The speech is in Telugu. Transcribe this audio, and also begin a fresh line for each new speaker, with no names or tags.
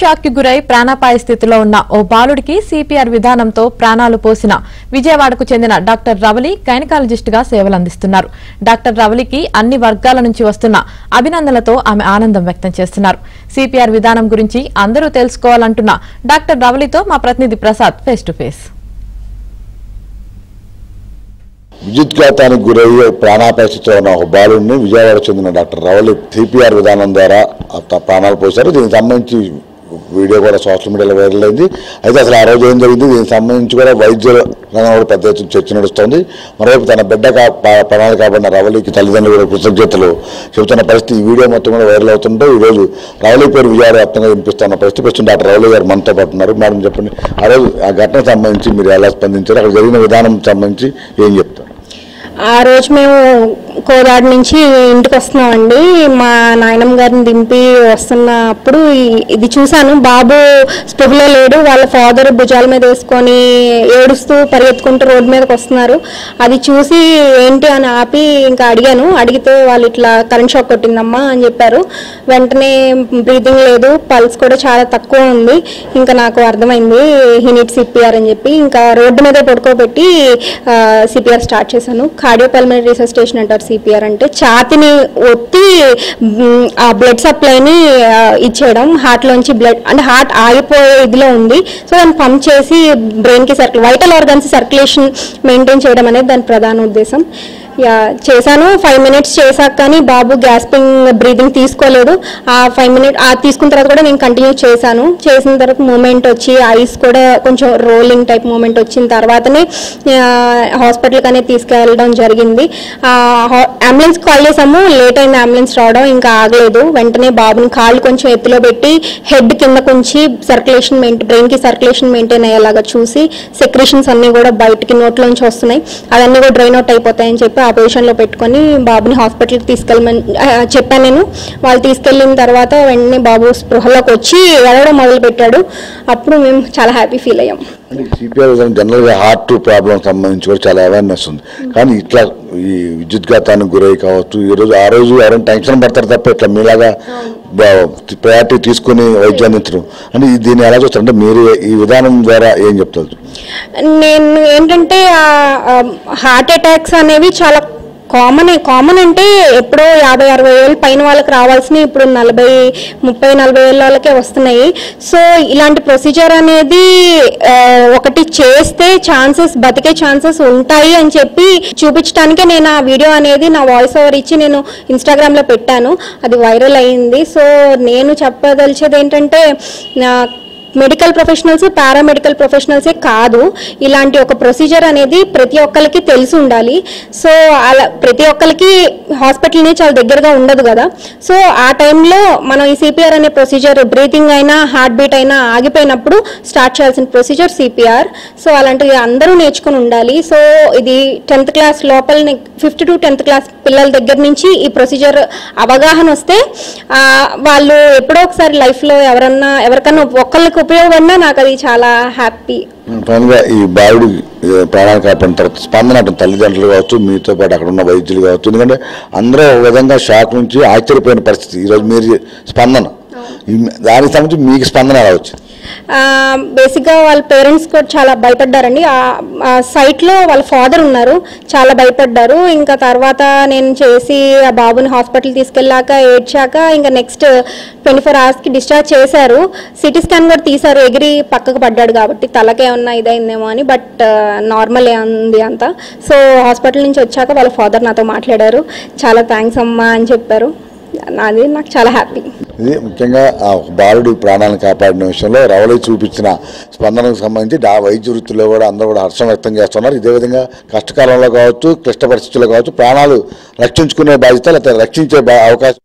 షాక్ కి గురై ప్రాణాపాయ స్థితిలో ఉన్న ఓ బాలుడికి సిపిఆర్ విధానంతో ప్రాణాలు పోసిన విజయవాడకు చెందిన డాక్టర్ రవలి గైనకాలజిస్ట్ గా సేవలందిస్తున్నారు డాక్టర్ రవలికి అన్ని వర్గాల నుంచి వస్తున్న అభినందనలతో ఆమె ఆనందం వ్యక్తం చేస్తున్నారు సిపిఆర్ విధానం గురించి అందరూ తెలుసుకోవాలంటున్న డాక్టర్ రవలితో మా ప్రతినిధి ప్రసాద్ ఫేస్ టు ఫేస్
విద్యుత్ఘాతానికి గురయ్యే ప్రాణాపాయ స్థితిలో ఉన్న ఒక బాలుడిని విజయవాడ చెందిన డాక్టర్ రవలి సిపిఆర్ విధానం ద్వారా ఆ త- ప్రాణాలు పోశారు దీనికి సంబంధించి వీడియో కూడా సోషల్ మీడియాలో వైరల్ అయింది అయితే అసలు ఆ రోజు ఏం జరిగింది దీనికి సంబంధించి కూడా వైద్యుల రంగం కూడా పెద్ద ఎత్తున చర్చ నడుస్తోంది మరోవైపు తన బిడ్డ కా పా- ప్రాణాలు కాపాడిన రవలికి తల్లిదండ్రులు కూడా కృతజ్ఞతలు చెబుతున్న పరిస్థితి ఈ వీడియో మొత్తం కూడా వైరల్ అవుతుంటే ఈ రోజు రవలి పేరు విజయవాడ వ్యాప్తంగా వినిపిస్తున్న పరిస్థితి ప్రస్తుతం డాక్టర్ రవలి గారు మనతో పాటు ఉన్నారు మేడం చెప్పండి ఆ రోజు ఆ ఘటనకు సంబంధించి మీరు ఎలా స్పందించారు అక్కడ జరిగిన విధానం సంబంధించి ఏం చెప్తారు
ఆ రోజు మేము కోదాడు నుంచి ఇంటికి వస్తున్నామండి మా నాయనమ్మ గారిని దింపి వస్తున్నప్పుడు ఈ- ఇది చూశాను బాబు స్పృహలో లేడు వాళ్ళ ఫాదర్ భుజాల మీద వేసుకొని ఏడుస్తూ పరిగెత్తుకుంటూ రోడ్డు మీదకి వస్తున్నారు అది చూసి ఏంటి అని ఆపి ఇంకా అడిగాను అడిగితే వాళ్ళు ఇట్లా కరెంట్ షాక్ కొట్టిందమ్మా అని చెప్పారు వెంటనే బ్రీతింగ్ లేదు పల్స్ కూడా చాలా తక్కువ ఉంది ఇంకా నాకు అర్థమైంది హినిట్ సిపిఆర్ అని చెప్పి ఇంకా రోడ్డు మీద పడుకోబెట్టి సిపిఆర్ స్టార్ట్ చేశాను కార్డియోపల్మనరీ రిసస్టేషన్ అంటారు సిపిఆర్ అంటే ఛాతిని ఒత్తి మ్, ఆ బ్లడ్ సప్లైని ఆ, ఇచ్చేయడం హార్ట్ లోంచి బ్లడ్ అంటే హార్ట్ ఆగిపోయే ఇదిలో ఉంది సో దాన్ని పంప్ చేసి బ్రెయిన్ కి circle vital organs circulation maintain చేయడం అనేది దాని ప్రధాన ఉద్దేశం యా చేశాను ఫైవ్ మినిట్స్ చేశాక కానీ బాబు గ్యాస్పింగ్ బ్రీతింగ్ తీసుకోలేదు ఆ ఫైవ్ మినిట్ ఆ తీసుకున్న తర్వాత కూడా నేను కంటిన్యూ చేశాను చేసిన తర్వాత మూమెంట్ వచ్చి ఐస్ కూడా కొంచెం రోలింగ్ టైప్ మూమెంట్ వచ్చిన తర్వాతనే హాస్పిటల్కి అనేది తీసుకెళ్ళడం జరిగింది అంబులెన్స్ కాల్ చేసాము లేట్ అయింది అంబులెన్స్ రావడం ఇంకా ఆగలేదు వెంటనే బాబుని కాళ్ళు కొంచెం ఎత్తులో పెట్టి హెడ్ కింద కొంచి సర్క్యులేషన్ మెయింటైన్ బ్రెయిన్కి సర్క్యులేషన్ మెయింటైన్ అయ్యేలాగా చూసి సెక్రేషన్స్ అన్నీ కూడా బయటికి నోట్లోంచి వస్తున్నాయి అవన్నీ కూడా డ్రైన్ అవుట్ అయిపోతాయని చెప్పి ఆ పొజిషన్లో పెట్టుకొని బాబుని హాస్పిటల్కి తీసుకెళ్ళమని ఆ, చెప్పాను నేను వాళ్ళు తీసుకెళ్ళిన తర్వాత వెంటనే బాబు స్పృహలోకి వచ్చి ఎడవడం మొదలు పెట్టాడు అప్పుడు మేము చాలా హ్యాపీ ఫీల్ అయ్యాం
అంటే సిపిఆర్ జనరల్గా హార్ట్ ప్రాబ్లం సంబంధించి కూడా చాలా అవేర్నెస్ ఉంది కానీ ఇట్లా ఈ విద్యుత్ఘాతానికి గురై కావచ్చు ఈ రోజు ఆ రోజు ఎవరైనా టెన్షన్ పడతారు తప్ప ఇట్లా మీలాగా ప్రయారిటీ తీసుకుని వైద్యం అందించడం అంటే ఈ- దీన్ని ఎలా చూస్తారు అంటే మీరు ఈ విధానం ద్వారా ఏం చెప్తారు
నేను ఏంటంటే హార్ట్ అటాక్స్ అనేవి చాలా కామన్ కామన్ అంటే ఎప్పుడో యాభై అరవై ఏళ్ళు పైన వాళ్ళకి రావాల్సినవి ఇప్పుడు నలభై ముప్పై నలభై ఏళ్ళ వాళ్ళకే వస్తున్నాయి సో ఇలాంటి ప్రొసీజర్ అనేది ఆ, ఒకటి చేస్తే ఛాన్సెస్ బతికే ఛాన్సెస్ ఉంటాయి అని చెప్పి చూపించడానికే నేను ఆ వీడియో అనేది నా వాయిస్ ఓవర్ ఇచ్చి నేను ఇన్స్టాగ్రామ్లో పెట్టాను అది వైరల్ అయింది సో నేను చెప్పదలిచేది ఏంటంటే నా మెడికల్ ప్రొఫెషనల్స్ పారామెడికల్ ప్రొఫెషనల్సే కాదు ఇలాంటి ఒక ప్రొసీజర్ అనేది ప్రతి ఒక్కరికి తెలిసి ఉండాలి సో అలా ప్రతి ఒక్కరికి హాస్పిటల్ని చాలా దగ్గరగా ఉండదు కదా సో ఆ టైంలో మనం ఈ సిపిఆర్ అనే ప్రొసీజర్ బ్రీతింగ్ అయినా హార్ట్ బీట్ అయినా ఆగిపోయినప్పుడు స్టార్ట్ చేయాల్సిన ప్రొసీజర్ సిపిఆర్ సో అలాంటివి అందరూ నేర్చుకుని ఉండాలి సో ఇది టెన్త్ క్లాస్ లోపల ఫిఫ్త్ టు టెన్త్ క్లాస్ పిల్లల దగ్గర నుంచి ఈ ప్రొసీజర్ అవగాహన వస్తే ఆ, వాళ్ళు ఎప్పుడో ఒకసారి లైఫ్లో ఎవరన్నా ఎవరికన్నా ఒక్కళ్ళకి ఉపయోగపడినా నాకు అది చాలా హ్యాపీ
ఫైనల్గా ఈ బాలుడు ఏ, ప్రాణాలు కాపాడిన తర్వాత స్పందన అంటే తల్లిదండ్రులు కావచ్చు మీతో పాటు అక్కడ ఉన్న వైద్యులు కావచ్చు ఎందుకంటే అందరూ ఒక విధంగా షాక్ నుంచి ఆశ్చర్యపోయిన పరిస్థితి ఈరోజు మీరు స్పందన ఈ- దానికి సంబంధించి మీకు స్పందన ఎలా వచ్చింది
బేసిక్గా వాళ్ళ పేరెంట్స్ కూడా చాలా భయపడ్డారండి ఆ- ఆ సైట్లో వాళ్ళ ఫాదర్ ఉన్నారు చాలా భయపడ్డారు ఇంకా తర్వాత నేను చేసి ఆ బాబుని హాస్పిటల్ తీసుకెళ్ళాక ఏడ్చాక ఇంకా నెక్స్ట్ ట్వంటీ ఫోర్ అవర్స్కి డిశ్చార్జ్ చేశారు సిటీ స్కాన్ కూడా తీశారు ఎగిరి పక్కకు పడ్డాడు కాబట్టి తలకేమన్నా ఇదైందేమో అని బట్ నార్మల్ ఉంది అంతా సో హాస్పిటల్ నుంచి వచ్చాక వాళ్ళ ఫాదర్ నాతో మాట్లాడారు చాలా థ్యాంక్స్ అమ్మా అని చెప్పారు నాది నాకు చాలా హ్యాపీ
ఇది ముఖ్యంగా ఆ ఒక బాలుడి ప్రాణాలను కాపాడిన విషయంలో రవలి చూపించిన స్పందనకు సంబంధించి ఆ వైద్య వృత్తిలో కూడా అందరూ కూడా హర్షం వ్యక్తం చేస్తున్నారు ఇదే విధంగా కష్టకాలంలో కావచ్చు క్లిష్ట పరిస్థితుల్లో కావచ్చు ప్రాణాలు రక్షించుకునే బాధ్యత లేకపోతే రక్షించే బా- అవకాశం